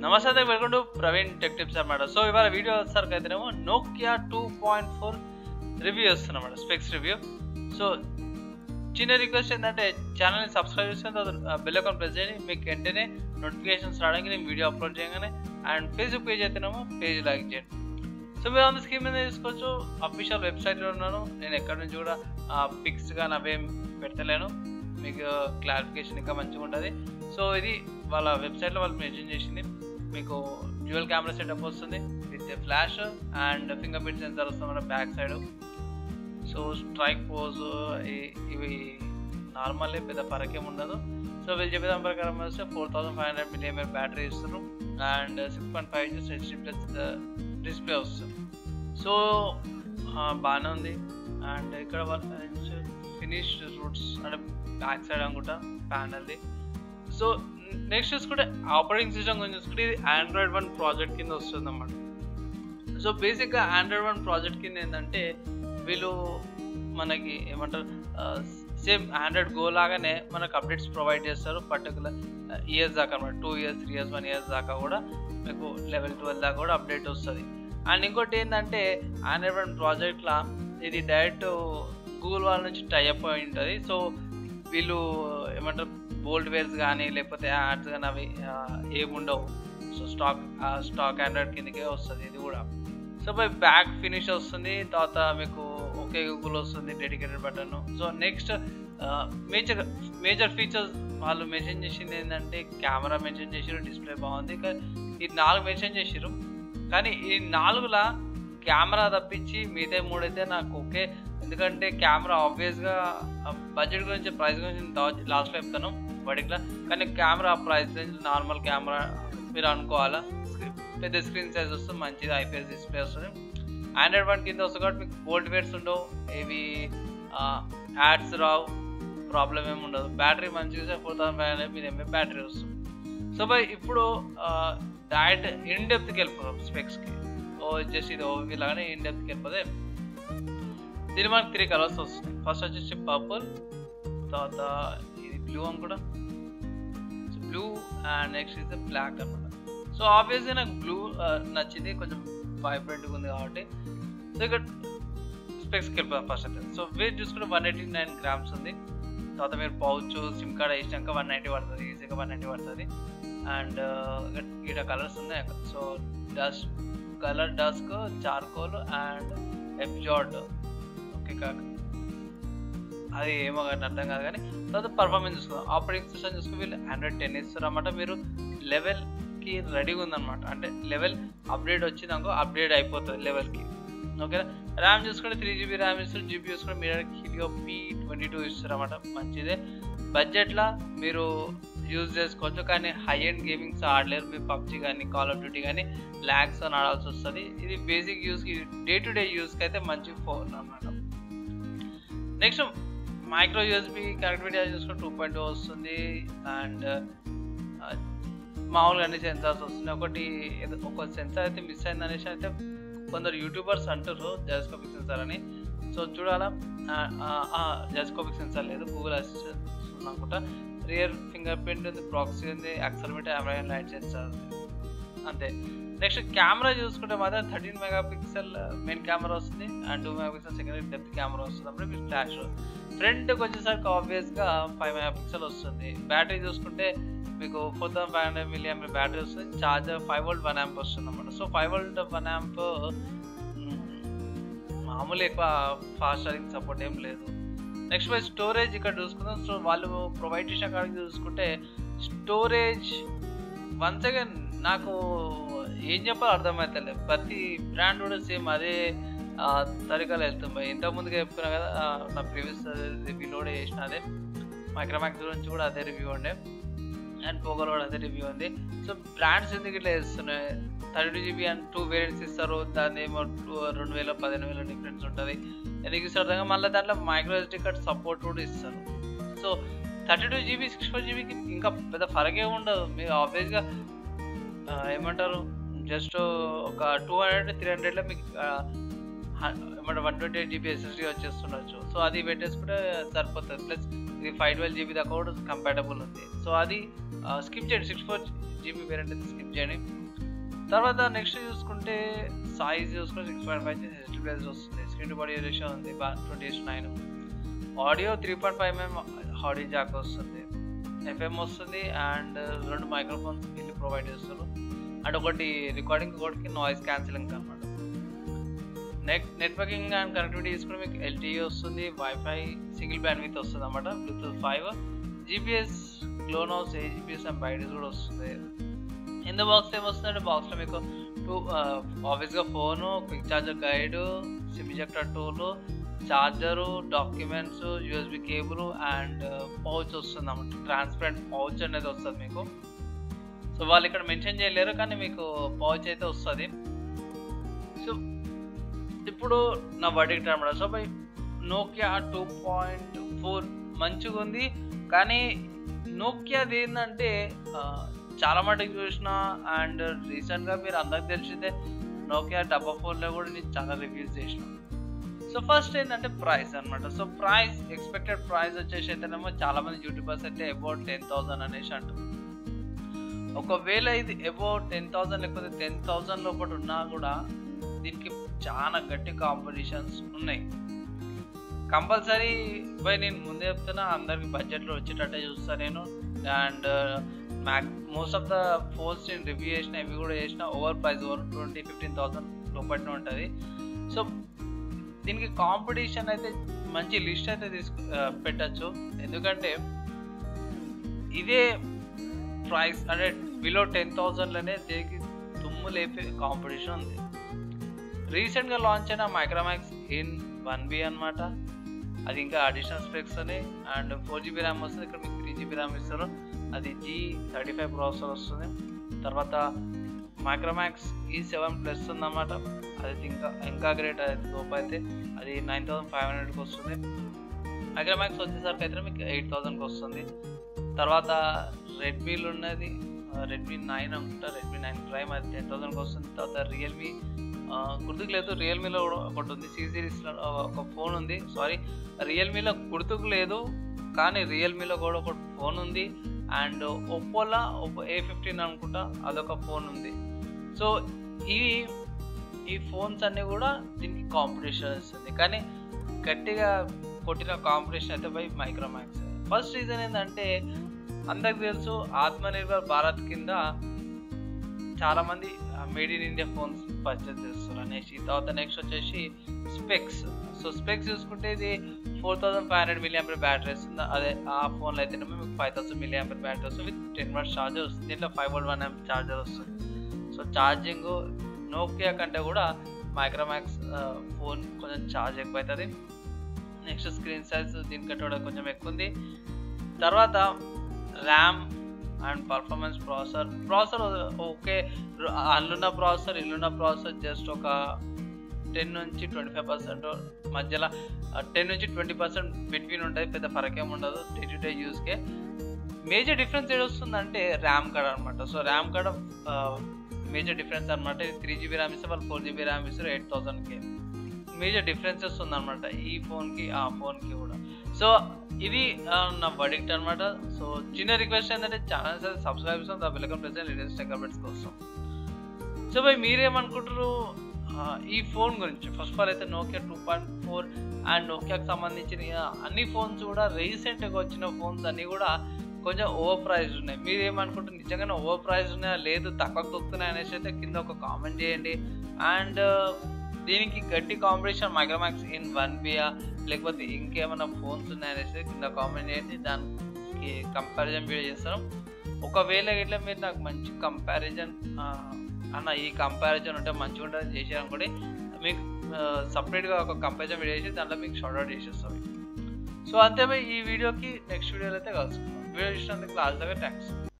నమస్తే welcome to Praveen tech tips అన్నమాట so ఇవాళ వీడియో వచ్చేసరికి అయితేనేమో Nokia two point four review చేస్తున్నమాట స్పెక్స్ రివ్యూ సో చిన్న రిక్వెస్ట్ ఏంటంటే ఛానల్ని సబ్స్క్రైబ్ చేసుకుని తర్వాత బెల్ అకౌంట్ ప్రెస్ చేయండి మీకు వెంటనే నోటిఫికేషన్స్ రావడానికి నేను వీడియో అప్లోడ్ చేయగానే అండ్ ఫేస్బుక్ పేజ్ అయితేనేమో పేజ్ లైక్ చేయండి సో మీరు ఆన్ స్కీమ్ మీద తీసుకోవచ్చు అఫీషియల్ వెబ్సైట్లో ఉన్నాను నేను ఎక్కడి నుంచి కూడా పిక్స్ కానీ అవేం పెడతలేను మీకు క్లారిఫికేషన్ ఇంకా మంచిగా ఉంటుంది సో ఇది వాళ్ళ వెబ్సైట్లో వాళ్ళు మెన్షన్ చేసింది మీకు డ్యూయల్ కెమెరా సెటప్ వస్తుంది with flash and finger print sensor వస్తుంది మన back side so strike pose ఇవి నార్మల్లే పెద్ద పరకేం ఉండదు సో వీళ్ళు చెప్పే దాని ప్రకారం వస్తే four thousand five hundred million battery ఇస్తారు and six point five inches HD plus display వస్తుంది సో బాగానే ఉంది అండ్ ఇక్కడ ఫినిష్ రూట్స్ అంటే బ్యాక్ సైడ్ అనుకుంటా ప్యానల్ది సో నెక్స్ట్ చూసుకుంటే ఆపరేటింగ్ సిస్టమ్ గురించి చూసుకుంటే ఇది ఆండ్రాయిడ్ వన్ ప్రాజెక్ట్ కింద వస్తుంది అన్నమాట సో బేసిక్గా ఆండ్రాయిడ్ వన్ ప్రాజెక్ట్ కింద ఏంటంటే వీళ్ళు మనకి ఏమంటారు సేమ్ ఆండ్రాయిడ్ గో లాగానే మనకు అప్డేట్స్ ప్రొవైడ్ చేస్తారు పర్టికులర్ ఇయర్స్ దాకా అనమాట two years three years one years దాకా కూడా మీకు లెవెల్ ట్వెల్వ్ దాకా కూడా అప్డేట్ వస్తుంది అండ్ ఇంకోటి ఏంటంటే ఆండ్రాయిడ్ వన్ ప్రాజెక్ట్లో ఇది డైరెక్ట్ గూగుల్ వాళ్ళ నుంచి టైఅప్ అయి ఉంటుంది సో వీళ్ళు ఏమంటారు బోల్డ్ వేర్స్ కానీ లేకపోతే యాడ్స్ కానీ అవి ఏముండవు సో స్టాక్ స్టాక్ ఆండ్రాయిడ్ కిందకే వస్తుంది ఇది కూడా సో బై బ్యాక్ ఫినిష్ వస్తుంది తర్వాత మీకు ఓకే గూగుల్ వస్తుంది dedicated button so next major major features వాళ్ళు మెన్షన్ చేసింది ఏంటంటే కెమెరా మెన్షన్ చేసారు డిస్ప్లే బాగుంది ఈ నాలుగు మెన్షన్ చేసారు కానీ ఈ నాలుగులా కెమెరా తప్పించి మిగతా మూడైతే నాకు ఓకే ఎందుకంటే కెమెరా ఆబ్వియస్గా బడ్జెట్ గురించి ప్రైస్ గురించి లాస్ట్లో చెప్తాను వాటికిలా కానీ camera price range normal camera మీరు అనుకోవాలా పెద్ద స్క్రీన్ సైజ్ వస్తుంది మంచిది ఐపీఎస్ డిస్ప్లే వస్తుంది ఆండ్రాయిడ్ వన్ కింద వస్తుంది కాబట్టి మీకు బోల్ట్ వేర్స్ ఉండవు ఏవి యాడ్స్ రావు ప్రాబ్లం ఏమి ఉండదు బ్యాటరీ మంచిగా ఫోర్ థౌసండ్ ఫైవ్ హండ్రెడ్ మీద ఎంఏ బ్యాటరీ వస్తుంది సో బై ఇప్పుడు డైరెక్ట్ ఇన్ డెప్త్కి వెళ్ళిపోతాం స్పెక్స్కి ఓ జస్ట్ ఇది ఓవీ లాగానే ఇన్ డెప్త్కి వెళ్ళిపోతే దీని మనకి త్రీ కలర్స్ వస్తున్నాయి ఫస్ట్ వచ్చేసి పర్పుల్ తర్వాత ఇది బ్లూ అని కూడా బ్లూ అండ్ నెక్స్ట్ ఇది బ్లాక్ అనమాట సో ఆబ్వియస్గా నాకు బ్లూ నచ్చింది కొంచెం వైబ్రెంట్గా ఉంది కాబట్టి సో ఇక్కడ స్పెక్స్కి వెళ్ళిపోదాం ఫస్ట్ అయితే సో వెయిట్ చూసుకుంటే వన్ ఎయిటీ నైన్ గ్రామ్స్ ఉంది తర్వాత మీరు పౌచ్ సిమ్ కార్డ్ వేసినాక వన్ నైంటీ పడుతుంది ఈజీగా వన్ నైంటీ పడుతుంది అండ్ ఇక్కడ కలర్స్ ఉన్నాయి so dust colour dusk charcoal and fjord okay కాక అది ఏమో కానీ అర్థం కాదు కానీ తర్వాత పర్ఫార్మెన్స్ చూసుకుందాం ఆపరేటింగ్ సిస్టమ్ చూసుకుని వీళ్ళు ఆండ్రాయిడ్ టెన్ ఇస్తారు అన్నమాట మీరు లెవెల్కి రెడీగా ఉందన్నమాట అంటే లెవెల్ అప్డేట్ వచ్చింది అనుకో అప్డేట్ అయిపోతుంది లెవెల్కి ఓకేనా ర్యామ్ చూసుకుంటే త్రీ జీబీ ర్యామ్ ఇస్తారు జీబీ చూసుకుంటే మీరు హీలియో పీ ట్వంటీ టూ ఇస్తారు అన్నమాట మంచిదే బడ్జెట్లో మీరు యూజ్ చేసుకోవచ్చు కానీ హై ఎండ్ గేమింగ్స్ ఆడలేరు మీరు పబ్జీ కానీ కాల్ ఆఫ్ డ్యూటీ కానీ ల్యాక్స్ అని ఆడాల్సి వస్తుంది ఇది బేసిక్ యూస్కి డే టు డే యూస్కి అయితే మంచి ఫోన్ అన్నమాట నెక్స్ట్ మైక్రో యూఎస్బి కనెక్టివిటీ చూసుకుంటే టూ పాయింట్ టూ వస్తుంది అండ్ మామూలుగా అన్ని సెన్సార్స్ వస్తున్నాయి ఒకటి ఒక సెన్సార్ అయితే మిస్ అయింది అనేసి అయితే కొందరు యూట్యూబర్స్ అంటారు జెస్కోపిక్ సెన్సార్ అని సో చూడాలా జెస్కోపిక్ సెన్సార్ లేదు గూగుల్ అసిస్టెంట్ అనుకుంటా రియర్ ఫింగర్ ప్రింట్ ఉంది ప్రాక్సీ ఉంది యాక్సలమీటర్ అమెరికన్ లైట్ సెన్సార్ ఉంది అంతే నెక్స్ట్ కెమెరా చూసుకుంటే మాత్రం thirteen megapixel main camera వస్తుంది and two megapixel secondary depth camera వస్తుంది అప్పుడు మీకు ఫ్లాష్ ఫ్రంట్కి వచ్చేసరికి ఆబ్వియస్గా ఫైవ్ మెగా పిక్సెల్ వస్తుంది బ్యాటరీ చూసుకుంటే మీకు four thousand five hundred మిలియం battery వస్తుంది charger five volt one amp వస్తుంది అనమాట so five volt one amp మామూలు ఎక్కువ ఫాస్ట్ ఛార్జింగ్ సపోర్ట్ ఏం లేదు నెక్స్ట్ బై స్టోరేజ్ ఇక్కడ చూసుకుందాం సో వాళ్ళు ప్రొవైడ్ చేసిన కాడికి చూసుకుంటే స్టోరేజ్ వన్స్ అగైన్ నాకు ఏం చెప్పాలో అర్థమవుతలేదు ప్రతి బ్రాండ్ కూడా సేమ్ అదే తరికాలు వెళ్తుంది ఇంతకుముందుగా చెప్పుకున్నా కదా నా ప్రీవియస్ రివ్యూలో కూడా చేసిన అదే మైక్రోమాక్స్ గురించి కూడా అదే రివ్యూ ఉండే అండ్ పోగోలో కూడా అదే రివ్యూ ఉంది సో బ్రాండ్స్ ఎందుకు ఇట్లా వేస్తున్నాయి thirty two GB and two variants ఇస్తారు దాని ఏమో టూ రెండు వేల పదిహేను వేల డిఫరెన్స్ ఉంటుంది ఎందుకు ఇస్తారు మళ్ళీ దాంట్లో మైక్రో ఎస్డి కార్డ్ సపోర్ట్ కూడా ఇస్తారు so thirty two GB six four జీబీకి ఇంకా పెద్ద ఫరకే ఉండదు మీరు ఆబ్వియస్గా ఏమంటారు జస్ట్ ఒక టూ హండ్రెడ్ త్రీ హండ్రెడ్లో మీకు ఏమంటారు one twenty eight GB SSD వచ్చేస్తుండొచ్చు సో అది పెట్టేసుకుంటే సరిపోతుంది ప్లస్ ఇది ఫైవ్ ట్వెల్వ్ జీబీ దాకా కూడా కంపాటబుల్ ఉంది సో అది స్కిప్ చేయండి సిక్స్ ఫోర్ జీబీ వేరియంట్ అయితే స్కిప్ చేయండి తర్వాత నెక్స్ట్ చూసుకుంటే సైజ్ చూసుకుంటే six point five HD plus వస్తుంది స్క్రీన్ టు బాడీ రేషియో ఉంది twenty nine audio three point five mm audio jack వస్తుంది ఎఫ్ఎం వస్తుంది అండ్ రెండు మైక్రోఫోన్స్ వీళ్ళు ప్రొవైడ్ చేస్తారు అండ్ ఒకటి రికార్డింగ్ ఒకటికి నాయిస్ క్యాన్సిలింగ్ అనమాట నెట్ నెట్వర్కింగ్ అండ్ కనెక్టివిటీ తీసుకుని మీకు ఎల్టీఈ వస్తుంది వైఫై సింగిల్ బ్యాండ్ విత్ వస్తుంది అనమాట Bluetooth five GPS GLONASS AGPS and BeiDou కూడా వస్తుంది ఇన్ బాక్స్ ఏం వస్తుందంటే బాక్స్లో మీకు టూ ఆఫీస్గా phone quick charger guide SIM ejector tool charger documents USB cable and pouch వస్తుంది అన్నమాట ట్రాన్స్పరెంట్ పౌచ్ అనేది వస్తుంది మీకు సో వాళ్ళు ఇక్కడ మెన్షన్ చేయలేరు కానీ మీకు పౌచ్ అయితే వస్తుంది సో ఇప్పుడు నా వర్డిక్ట్ అనమాట so buy Nokia two point four మంచిగా ఉంది కానీ నోకియాది ఏంటంటే చాలా మటుకు చూసిన అండ్ రీసెంట్గా మీరు అందరికి తెలిసిందే నోకియా డబ్బా ఫోన్లో కూడా నేను చాలా రివ్యూస్ చేసిన సో ఫస్ట్ ఏంటంటే ప్రైస్ అనమాట సో ప్రైస్ ఎక్స్పెక్టెడ్ ప్రైస్ వచ్చేసి అయితేనేమో చాలా మంది యూట్యూబర్స్ అయితే అబౌట్ టెన్ థౌసండ్ అనేసి అంటారు ఒకవేళ ఇది అబౌట్ టెన్ థౌసండ్ లేకపోతే టెన్ థౌసండ్ లోపల ఉన్నా కూడా దీనికి చాలా గట్టి కాంపిటీషన్స్ ఉన్నాయి కంపల్సరీ బై నేను ముందే చెప్తున్నా అందరికి బడ్జెట్లో వచ్చేటట్టే చూస్తాను నేను and max most of the phones నేను రివ్యూ చేసిన ఇవి కూడా చేసిన over price over twenty fifteen thousand లోపలనే ఉంటుంది సో దీనికి కాంపిటీషన్ అయితే మంచి లిస్ట్ అయితే తీసుకు పెట్టచ్చు ఎందుకంటే ఇదే ప్రైస్ అంటే బిలో టెన్ థౌజండ్లోనే దీనికి దుమ్ము లేపే కాంపిటీషన్ ఉంది రీసెంట్గా లాంచ్ అయిన మైక్రోమాక్స్ ఇన్ వన్ బి అనమాట అది ఇంకా అడిషనల్ స్పెక్స్ అని అండ్ ఫోర్ జీబీ ర్యామ్ వస్తుంది ఇక్కడ మీకు త్రీ జీబీ ర్యామ్ ఇస్తారు అది జీ థర్టీ ఫైవ్ ప్రాసెసర్ వస్తుంది తర్వాత మైక్రోమాక్స్ ఈ సెవెన్ ప్లస్ ఉందన్నమాట అది ఇంకా ఇంకా గ్రేట్ అది లోపు అయితే అది నైన్ థౌసండ్ ఫైవ్ హండ్రెడ్కి వస్తుంది మైక్రోమాక్స్ వచ్చేసరికి అయితే మీకు ఎయిట్ థౌసండ్కి వస్తుంది తర్వాత రెడ్మీలు ఉన్నది రెడ్మీ నైన్ అనుకుంటా రెడ్మీ నైన్ ప్రైమ్ అది టెన్ థౌసండ్కి వస్తుంది తర్వాత రియల్మీ గుర్తుకు లేదు రియల్మీలో కూడా ఒకటి ఉంది సి సిరీస్లో ఒక ఫోన్ ఉంది సారీ రియల్మీలో గుర్తుకు లేదు కానీ రియల్మీలో కూడా ఒక ఫోన్ ఉంది అండ్ ఒప్పోలో ఒప్పో ఏ ఫిఫ్టీన్ అనుకుంటా అదొక ఫోన్ ఉంది సో ఈ ఈ ఫోన్స్ అన్నీ కూడా దీనికి కాంపిటీషన్ ఇస్తుంది కానీ గట్టిగా కొట్టిన కాంపిటీషన్ అయితే బై మైక్రోమాక్స్ ఫస్ట్ రీజన్ ఏంటంటే అందరికి తెలుసు ఆత్మనిర్భర్ భారత్ కింద చాలామంది made in India phones purchase చేస్తారు అనేసి తర్వాత నెక్స్ట్ వచ్చేసి స్పెక్స్ సో స్పెక్స్ చూసుకుంటే ఇది four thousand five hundred మిలియం battery వస్తుంది అదే ఆ ఫోన్లో అయితేనేమో మీకు ఫైవ్ థౌసండ్ మిలియం బ్యాటరీ వస్తుంది విత్ టెన్ వాట్ ఛార్జర్ వస్తుంది దీంట్లో five volt one amp charger వస్తుంది సో ఛార్జింగ్ నోకియా కంటే కూడా మైక్రోమాక్స్ ఫోన్ కొంచెం ఛార్జ్ ఎక్కువ అవుతుంది నెక్స్ట్ స్క్రీన్ సైజ్ దీనికంటే కూడా కొంచెం ఎక్కువ ఉంది తర్వాత RAM and performance processor processor okay అందులో ప్రాసెసర్ ఇల్లున్న ప్రాసెసర్ జస్ట్ ఒక టెన్ నుంచి ట్వంటీ ఫైవ్ పర్సెంట్ మధ్యలో టెన్ నుంచి ట్వంటీ పర్సెంట్ బిట్వీన్ ఉంటుంది పెద్ద ఫరకేం ఉండదు డే టు డే యూస్కే మేజర్ డిఫరెన్స్ ఏది వస్తుందంటే ర్యామ్ కార్డ్ అనమాట so RAM card major difference అనమాట ఇది త్రీ జీబీ ర్యామ్ ఇస్తే వాళ్ళు ఫోర్ జీబీ ర్యామ్ ఇస్తారు ఎయిట్ థౌసండ్కి మేజర్ డిఫరెన్సెస్ ఉందన్నమాట ఈ ఫోన్కి ఆ ఫోన్కి కూడా సో ఇది నా వర్డిక్ట్ అనమాట సో చిన్న రిక్వెస్ట్ ఏంటంటే ఛానల్స్ అయితే సబ్స్క్రైబ్ చేస్తాం దా welcome present latest tech updates కోసం సో భయ్ మీరేమనుకుంటారు ఈ ఫోన్ గురించి ఫస్ట్ ఆఫ్ ఆల్ అయితే Nokia two point four and నోకియాకి సంబంధించిన అన్ని ఫోన్స్ కూడా రీసెంట్గా వచ్చిన ఫోన్స్ అన్నీ కూడా కొంచెం ఓవర్ ప్రైస్ ఉన్నాయి మీరు ఏమనుకుంటారు నిజంగానే ఓవర్ ప్రైస్ ఉన్నాయా లేదు తక్కువ దొరుకుతున్నాయి అనేసి అయితే కింద ఒక కామెంట్ చేయండి అండ్ దీనికి గట్టి competition Micromax in one B లేకపోతే ఇంకేమైనా ఫోన్స్ ఉన్నాయనేసి కింద కామెంట్ చేయండి దానికి కంపారిజన్ వీడియో చేస్తాను ఒకవేళ ఇట్లా మీరు నాకు మంచి కంపారిజన్ అన్న ఈ కంపారిజన్ ఉంటే మంచిగా ఉంటుంది చేసారనుకోండి మీకు సపరేట్గా ఒక కంపారిజన్ వీడియో చేసి దాంట్లో మీకు షార్ట్ అవుట్ చేసేస్తాం సో అంతే ఈ వీడియోకి నెక్స్ట్ వీడియోలో అయితే కలుసుకుందాం వీడియో చూసినందుకు లాస్ట్ దగ్గర థ్యాంక్స్